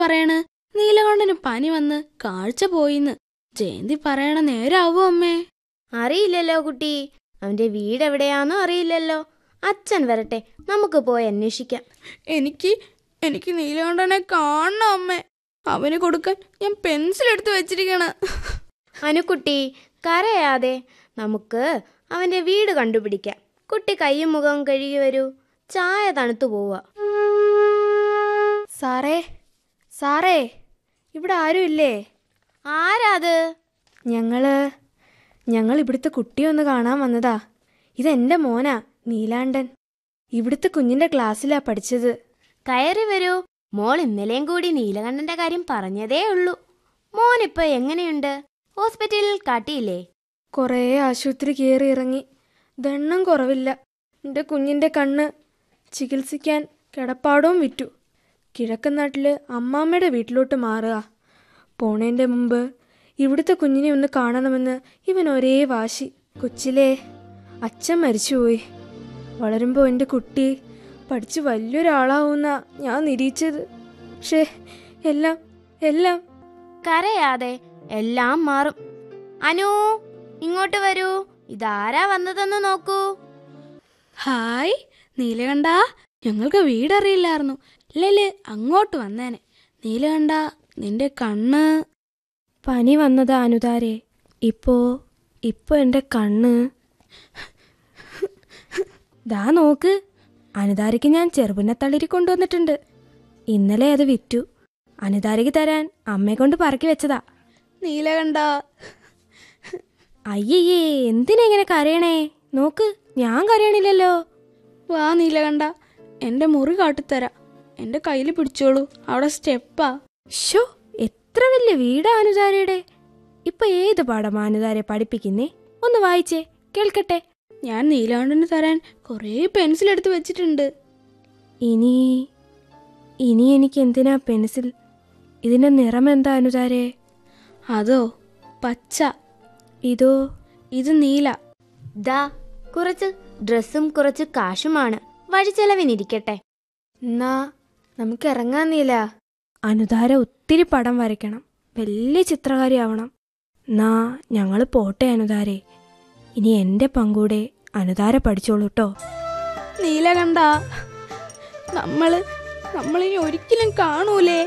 പറയണ് നീലകണ്ഠന് പനി വന്ന് കാഴ്ച പോയിന്ന് ജയന്തി പറയണ നേരാവോ അമ്മേ അറിയില്ലല്ലോ കുട്ടി അവന്റെ വീട് എവിടെയാന്നോ അറിയില്ലല്ലോ അച്ഛൻ വരട്ടെ നമുക്ക് പോയി അന്വേഷിക്കാം എനിക്ക് എനിക്ക് നീലകണ്ഠനെ കാണണം അമ്മേ അവന് കൊടുക്കാൻ ഞാൻ പെൻസിൽ എടുത്ത് വെച്ചിരിക്കണ അനുക്കുട്ടി കരയാതെ നമുക്ക് അവന്റെ വീട് കണ്ടുപിടിക്കാം കുട്ടി കൈയും മുഖവും കഴുകി വരൂ ചായ തണുത്തു പോവുക സാറേ സാറേ ഇവിടെ ആരും ഇല്ലേ ആരാത് ഞങ്ങള് ഞങ്ങൾ ഇവിടുത്തെ കുട്ടിയെ ഒന്ന് കാണാൻ വന്നതാ ഇതെന്റെ മോനാ നീലാണ്ടൻ ഇവിടുത്തെ കുഞ്ഞിന്റെ ക്ലാസ്സിലാ പഠിച്ചത് കയറി വരൂ മോൾ ഇന്നലെയും കൂടി നീലകണ്ഠന്റെ കാര്യം പറഞ്ഞതേ ഉള്ളൂ മോനിപ്പോ എങ്ങനെയുണ്ട് ഹോസ്പിറ്റലിൽ കാട്ടിയില്ലേ കുറേ ആശുപത്രി കയറി ഇറങ്ങി ദണ്ണം കുറവില്ല എൻ്റെ കുഞ്ഞിൻ്റെ കണ്ണ് ചികിത്സിക്കാൻ കിടപ്പാടവും വിറ്റു കിഴക്കൻ നാട്ടില് അമ്മാമ്മയുടെ വീട്ടിലോട്ട് മാറുക പോണേൻ്റെ മുമ്പ് ഇവിടുത്തെ കുഞ്ഞിനെ ഒന്ന് കാണണമെന്ന് ഇവൻ ഒരേ വാശി കൊച്ചിലെ അച്ഛൻ മരിച്ചുപോയി വളരുമ്പോൾ എൻ്റെ കുട്ടി പഠിച്ച് വലിയൊരാളാവുന്ന ഞാൻ നിരീക്ഷിച്ചത് പക്ഷേ എല്ലാം എല്ലാം കരയാതെ എല്ലാം മാറും അനു ഇങ്ങോട്ട് വരൂ ഇതാരാ വന്നതെന്ന് നോക്കൂ ഹായ് നീലകണ്ഠ ഞങ്ങൾക്ക് വീടറിയില്ലായിരുന്നു ഇല്ലല്ലേ അങ്ങോട്ട് വന്നേനെ നീലകണ്ഠ നിന്റെ കണ്ണ് പനി വന്നതാ അനുതാരെ ഇപ്പോ ഇപ്പൊ എൻ്റെ കണ്ണ് ദാ നോക്ക് അനുതാരയ്ക്ക് ഞാൻ ചെറുപിന്നത്തളിരി കൊണ്ടുവന്നിട്ടുണ്ട് ഇന്നലെ അത് വിറ്റു അനുതാരയ്ക്ക് തരാൻ അമ്മയെ കൊണ്ട് പറക്കി വെച്ചതാ നീലകണ്ഠ അയ്യയ്യേ എന്തിനാ ഇങ്ങനെ കരയണേ നോക്ക് ഞാൻ കരയണില്ലല്ലോ വാ നീലകണ്ഠ എന്റെ മുറി കാട്ടിത്തരാം എന്റെ കയ്യിൽ പിടിച്ചോളൂ അവിടെ സ്റ്റെപ്പാ ഷോ എത്ര വലിയ വീടാ അനുതാരയുടെ ഇപ്പൊ ഏത് പാഠമാ അനുതാരെ പഠിപ്പിക്കുന്നേ ഒന്ന് വായിച്ചേ കേൾക്കട്ടെ ഞാൻ നീലകണ്ഠന് തരാൻ കുറേ പെൻസിൽ എടുത്ത് വെച്ചിട്ടുണ്ട് ഇനി ഇനി എനിക്ക് എന്തിനാ പെൻസിൽ ഇതിന്റെ നിറം എന്താ അനുതാരെ അതോ പച്ച ഇതോ ഇത് നീല ദാ കുറച്ച് ഡ്രസ്സും കുറച്ച് കാശുമാണ് വഴിച്ചെലവിനിരിക്കട്ടെ എന്നാ നമുക്ക് ഇറങ്ങാൻ നീല അനുതാര ഒത്തിരി പടം വരയ്ക്കണം വലിയ ചിത്രകാരിയാവണം എന്നാ ഞങ്ങൾ പോട്ടെ അനുതാരെ ഇനി എന്റെ പങ്കൂടെ അനുതാര പഠിച്ചോളൂ കേട്ടോ നീലകണ്ഠ നമ്മള് നമ്മളിനി ഒരിക്കലും കാണൂലേ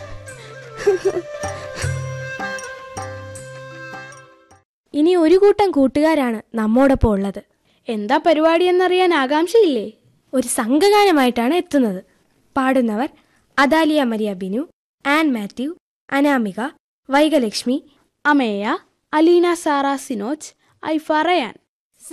ഇനി ഒരു കൂട്ടം കൂട്ടുകാരാണ് നമ്മോടൊപ്പം ഉള്ളത് എന്താ പരിപാടി എന്നറിയാൻ ആകാംക്ഷയില്ലേ ഒരു സംഘഗാനമായിട്ടാണ് എത്തുന്നത് പാടുന്നവർ അദാലിയ മരിയ ബിനു ആൻ മാത്യു അനാമിക വൈഗലക്ഷ്മി അമേയ അലീന സാറ സിനോജ് ഐ ഫറയാൻ